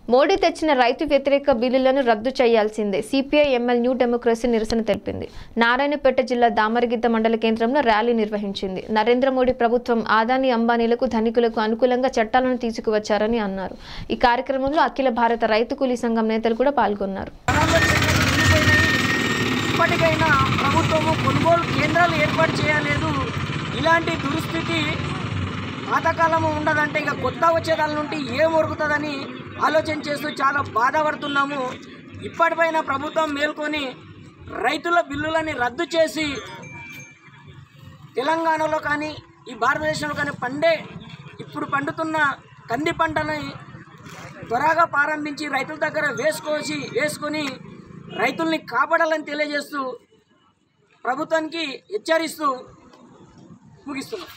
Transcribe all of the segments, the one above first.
మోడీ తెచ్చిన రైతు వ్యతిరేక బిల్లులను రద్దు చేయాల్సిందే సిపిఐ ఎంఎల్ న్యూ డెమోక్రసీ నిరసన తెలిపింది నారాయణపేట జిల్లా దామరగిద్ద మండల కేంద్రంలో ర్యాలీ నిర్వహించింది నరేంద్ర మోడీ ప్రభుత్వం ఆదాని అంబానీలకు ధనికులకు అనుకూలంగా చట్టాలను తీసుకువచ్చారని అన్నారు ఈ కార్యక్రమంలో అఖిల భారత రైతు కూలీ సంఘం నేతలు కూడా పాల్గొన్నారు ఇప్పటికైనా ప్రభుత్వము కొనుగోలు కేంద్రాలు ఏర్పాటు చేయలేదు ఇలాంటి దుస్థితి పాతకాలము ఉండదంటే ఇక కొత్త వచ్చేదాని నుండి ఏం ఒరుగుతుందని ఆలోచన చేస్తూ చాలా బాధపడుతున్నాము ఇప్పటిపైన ప్రభుత్వం మేల్కొని రైతుల బిల్లులని రద్దు చేసి తెలంగాణలో కానీ ఈ భారతదేశంలో కానీ పండే ఇప్పుడు పండుతున్న కంది పంటని త్వరగా ప్రారంభించి రైతుల దగ్గర వేసుకోసి వేసుకొని రైతుల్ని కాపాడాలని తెలియజేస్తూ ప్రభుత్వానికి హెచ్చరిస్తూ ముగిస్తున్నాం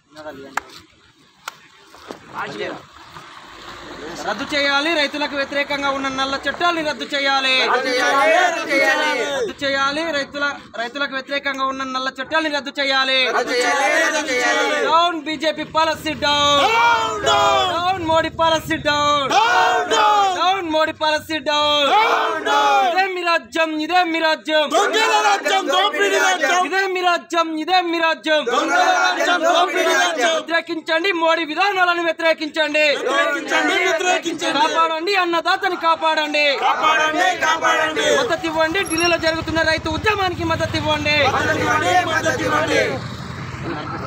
రద్దు చేయాలి రైతులకు వ్యతిరేకంగా ఉన్న నల్ల చట్టాలని రద్దు చేయాలి రద్దు చేయాలి రైతుల రైతులకు వ్యతిరేకంగా ఉన్న నల్ల చట్టాలని రద్దు చేయాలి down BJP policy down down Modi policy down down Modi policy down ఇదే మీ రాజ్యం ఇదే మీ రాజ్యం ఇదే మీ రాజ్యం ఇదే మీ రాజ్యం వ్యతిరేకించండి మోడీ విధానాలను వ్యతిరేకించండి కాపాడండి అన్నదాతని కాపాడండి మద్దతు ఇవ్వండి ఢిల్లీలో జరుగుతున్న రైతు ఉద్యమానికి మద్దతు ఇవ్వండి